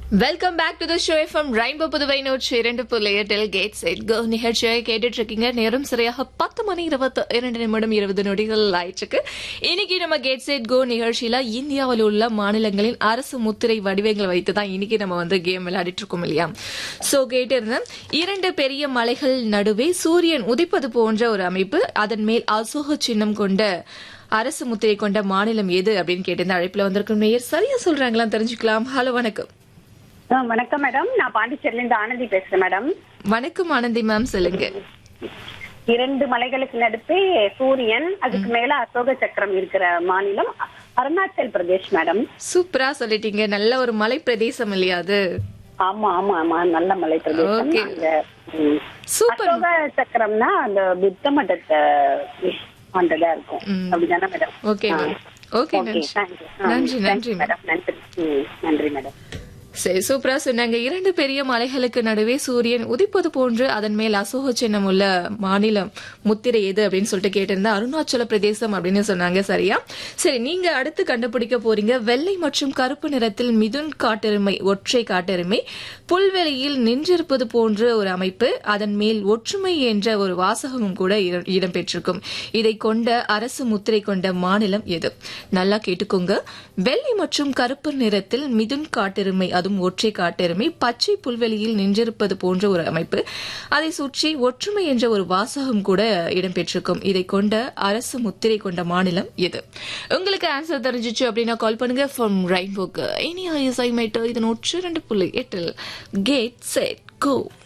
Welcome back to the show from Rainbow Puduvai நூற்றி இரண்டு புள்ளி எட்டில் கேட் சைட் கோ நிகழ்ச்சியை கேட்டுட்டு இருக்கீங்க நேரம் சரியாக பத்து மணி இருபத்தி இரண்டு நிமிடம் இருபது நொடிகள் ஆயிடுச்சு இன்னைக்கு நம்ம கேட் சைட் கோ நிகழ்ச்சியில இந்தியாவில் உள்ள மாநிலங்களின் அரசு முத்திரை வடிவங்களை வைத்து தான் இன்னைக்கு நம்ம வந்து கேம் விளையாடிட்டு இருக்கோம் இல்லையா சோ கேட்டிருந்தேன் இரண்டு பெரிய மலைகள் நடுவே சூரியன் உதிப்பது போன்ற ஒரு அமைப்பு அதன் மேல் அசோக சின்னம் கொண்ட அரசு முத்திரை கொண்ட மாநிலம் எது அப்படின்னு கேட்டிருந்த அழைப்புல வந்திருக்கும் நேயர் சரியா சொல்றாங்களா தெரிஞ்சுக்கலாம் ஹலோ வணக்கம் ஆ, வணக்கம் மேடம் நான் பாண்டிச்சேரில இருந்து ஆனந்தி பேசுறேன் மேடம் வணக்கம் ஆனந்தி மேம் சொல்லுங்க இரண்டு மலைகளுக்கு நடுப்பே சூரியன் அதுக்கு மேல அசோக சக்கரம் இருக்கிற மாநிலம் அருணாச்சல் பிரதேஷ் மேடம் சூப்பரா சொல்லிட்டீங்க நல்ல ஒரு மலை பிரதேசம் இல்லையா அது ஆமா ஆமா ஆமா நல்ல மலை பிரதேசம் Okay. அங்க, ம். சூப்பர் அசோக சக்கரம்னா அந்த புத்த மதத்தை ஆண்டதா இருக்கும் ம். அப்படிதானே மேடம் ஓகே ஆ. மேம் ஓகே Okay, நன்றி thank you. ஆ, நன்றி thank நன்றி you, மேம் மேடம் நன்றி ம், நன்றி மேடம் சரி சூப்பரா சொன்னாங்க இரண்டு பெரிய மலைகளுக்கு நடுவே சூரியன் உதிப்பது போன்று அதன் மேல் அசோக சின்னம் உள்ள மாநிலம் முத்திரை எது அப்படின்னு சொல்லிட்டு கேட்டிருந்தா அருணாச்சல பிரதேசம் அப்படின்னு சொன்னாங்க சரியா சரி நீங்க அடுத்து கண்டுபிடிக்க போறீங்க வெள்ளை மற்றும் கருப்பு நிறத்தில் மிதுன் காட்டெருமை ஒற்றை காட்டெருமை புல்வெளியில் நின்றிருப்பது போன்ற ஒரு அமைப்பு அதன் மேல் ஒற்றுமை என்ற ஒரு வாசகமும் கூட இட- இடம்பெற்றிருக்கும் இதை கொண்ட அரசு முத்திரை கொண்ட மாநிலம் எது நல்லா கேட்டுக்கோங்க வெள்ளை மற்றும் கருப்பு நிறத்தில் மிதுன் காட்டெருமை அதுவும் ஒற்றை காட்டெருமை பச்சை புல்வெளியில் நின்றிருப்பது போன்ற ஒரு அமைப்பு அதை சுற்றி ஒற்றுமை என்ற ஒரு வாசகம் கூட இடம்பெற்றிருக்கும் இதை கொண்ட அரசு முத்திரை கொண்ட மாநிலம் எது உங்களுக்கு ஆன்சர் தெரிஞ்சிச்சு அப்படின்னா கால் பண்ணுங்க ஃப்ரம் ரெயின்போக்கு இனி ஐஎஸ்ஐ மைட்டு இது நூற்று ரெண்டு புள்ளி எட்டில் கேட் செட் கோ